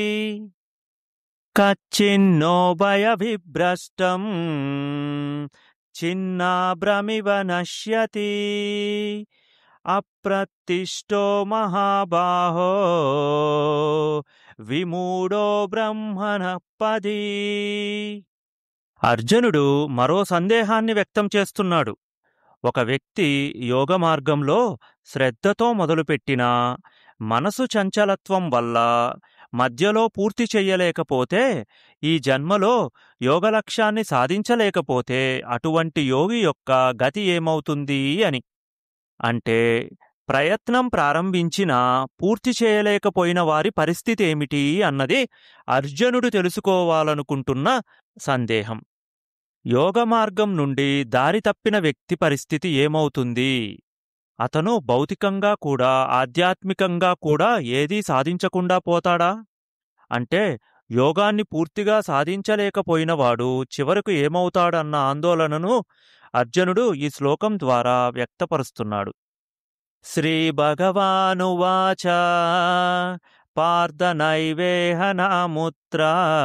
కచ్చిన్నో భయవిభ్రష్టం చిన్నాభ్రమివ నశ్యతి అప్రతిష్టో మహాబాహో విమూఢో బ్రహ్మణ పది అర్జునుడు మరో సందేహాన్ని వ్యక్తం చేస్తున్నాడు ఒక వ్యక్తి యోగ మార్గంలో శ్రద్ధతో మొదలుపెట్టినా మనసు చంచలత్వం వల్ల మధ్యలో పూర్తి చెయ్యలేకపోతే ఈ జన్మలో యోగ లక్ష్యాన్ని సాధించలేకపోతే అటువంటి యోగి యొక్క గతి ఏమవుతుంది అని అంటే ప్రయత్నం ప్రారంభించినా పూర్తి చేయలేకపోయిన వారి పరిస్థితి ఏమిటి అన్నది అర్జునుడు తెలుసుకోవాలనుకుంటున్న సందేహం యోగ మార్గం నుండి దారి తప్పిన వ్యక్తి పరిస్థితి ఏమవుతుంది అతను భౌతికంగా కూడా ఆధ్యాత్మికంగా కూడా ఏదీ సాధించకుండా పోతాడా అంటే యోగాన్ని పూర్తిగా సాధించలేకపోయినవాడు చివరకు ఏమవుతాడన్న ఆందోళనను అర్జునుడు ఈ శ్లోకం ద్వారా వ్యక్తపరుస్తున్నాడు శ్రీ భగవానువాచ పార్థనైవేహ నాముత్ర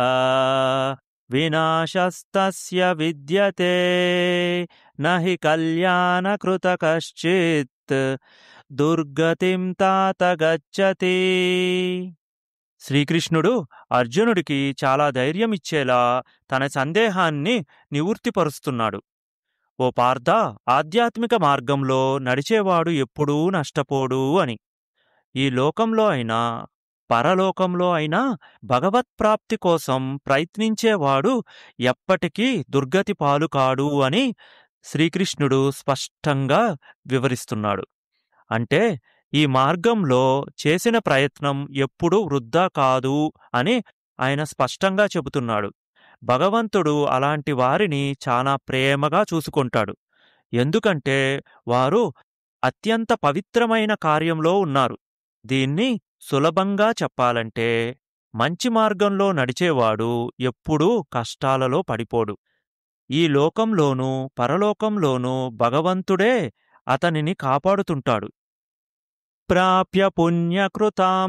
వినాశస్తస్య విద్యతే నహి కళ్యాణకృత కశ్చిత్ దుర్గతిం తాత గచ్చతి శ్రీకృష్ణుడు అర్జునుడికి చాలా ధైర్యం ఇచ్చేలా తన సందేహాన్ని నివృత్తిపరుస్తున్నాడు ఓ పార్థ ఆధ్యాత్మిక మార్గంలో నడిచేవాడు ఎప్పుడూ నష్టపోడు అని ఈ లోకంలో అయినా పరలోకంలో అయినా భగవత్ప్రాప్తి కోసం ప్రయత్నించేవాడు ఎప్పటికీ దుర్గతి పాలు కాడు అని శ్రీకృష్ణుడు స్పష్టంగా వివరిస్తున్నాడు అంటే ఈ మార్గంలో చేసిన ప్రయత్నం ఎప్పుడూ వృద్ధా కాదు అని ఆయన స్పష్టంగా చెబుతున్నాడు భగవంతుడు అలాంటి వారిని చాలా ప్రేమగా చూసుకుంటాడు ఎందుకంటే వారు అత్యంత పవిత్రమైన కార్యంలో ఉన్నారు దీన్ని సులభంగా చెప్పాలంటే మంచి మార్గంలో నడిచేవాడు ఎప్పుడూ కష్టాలలో పడిపోడు ఈ లోకంలోనూ పరలోకంలోనూ భగవంతుడే అతనిని కాపాడుతుంటాడు ప్రాప్య పుణ్యకృతాం